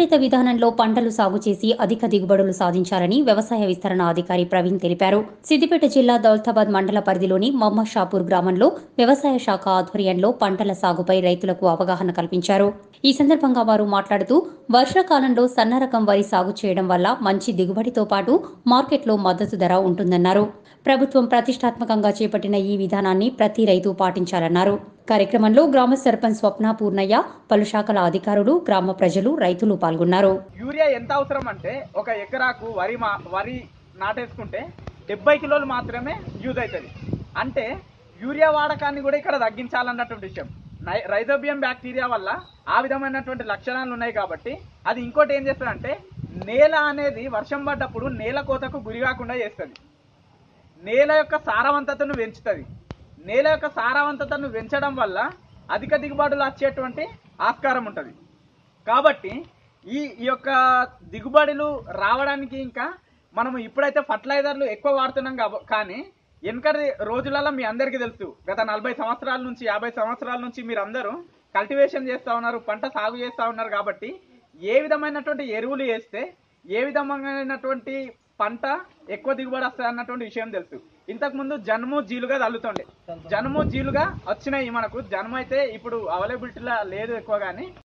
సమన్వయిత విధానంలో పంటలు సాగు చేసి అధిక దిగుబడులు సాధించాలని వ్యవసాయ విస్తరణ అధికారి ప్రవీణ్ తెలిపారు సిద్దిపేట జిల్లా దౌలతాబాద్ మండల పరిధిలోని మమ్మ షాపూర్ గ్రామంలో వ్యవసాయ శాఖ ఆధ్వర్యంలో పంటల సాగుపై రైతులకు అవగాహన కల్పించారు ఈ సందర్భంగా వారు మాట్లాడుతూ వర్షాకాలంలో సన్న రకం వరి సాగు చేయడం వల్ల మంచి దిగుబడితో పాటు మార్కెట్లో మద్దతు ధర ఉంటుందన్నారు ప్రభుత్వం ప్రతిష్టాత్మకంగా చేపట్టిన ఈ విధానాన్ని ప్రతి రైతు పాటించాలన్నారు కార్యక్రమంలో గ్రామ సర్పంచ్ స్వప్న పూర్ణయ్య పలు శాఖల అధికారులు గ్రామ ప్రజలు రైతులు పాల్గొన్నారు యూరియా ఎంత అవసరం అంటే ఒక ఎకరాకు వరి మా వరి నాటేసుకుంటే డెబ్బై కిలోలు మాత్రమే యూజ్ అవుతుంది అంటే యూరియా వాడకాన్ని కూడా ఇక్కడ తగ్గించాలన్నటువంటి విషయం నై- రైజోబియం బ్యాక్టీరియా వల్ల ఆ విధమైనటువంటి లక్షణాలు ఉన్నాయి కాబట్టి అది ఇంకోటి ఏం చేస్తుందంటే నేల అనేది వర్షం పడ్డప్పుడు నేల కోతకు గురి కాకుండా చేస్తుంది నేల యొక్క సారవంతతను పెంచుతుంది నేల యొక్క సారవంతతను పెంచడం వల్ల అధిక దిగుబడులు వచ్చేటువంటి ఆస్కారం ఉంటుంది కాబట్టి ఈ ఈ యొక్క దిగుబడులు రావడానికి ఇంకా మనము ఇప్పుడైతే ఫర్టిలైజర్లు ఎక్కువ వాడుతున్నాం కాబ కానీ వెనకటి రోజులలో మీ అందరికీ తెలుసు గత నలభై సంవత్సరాల నుంచి యాభై సంవత్సరాల నుంచి మీరు అందరూ కల్టివేషన్ చేస్తూ ఉన్నారు పంట సాగు చేస్తూ ఉన్నారు కాబట్టి ఏ విధమైనటువంటి ఎరువులు వేస్తే ఏ విధమైనటువంటి పంట ఎక్కువ దిగుబడి వస్తుంది అన్నటువంటి విషయం తెలుసు ఇంతకు ముందు జన్ము జీలుగా తల్లుతుండే జన్ము జీలుగా వచ్చినాయి మనకు జన్ము అయితే ఇప్పుడు అవైలబిలిటీలో లేదు ఎక్కువ కానీ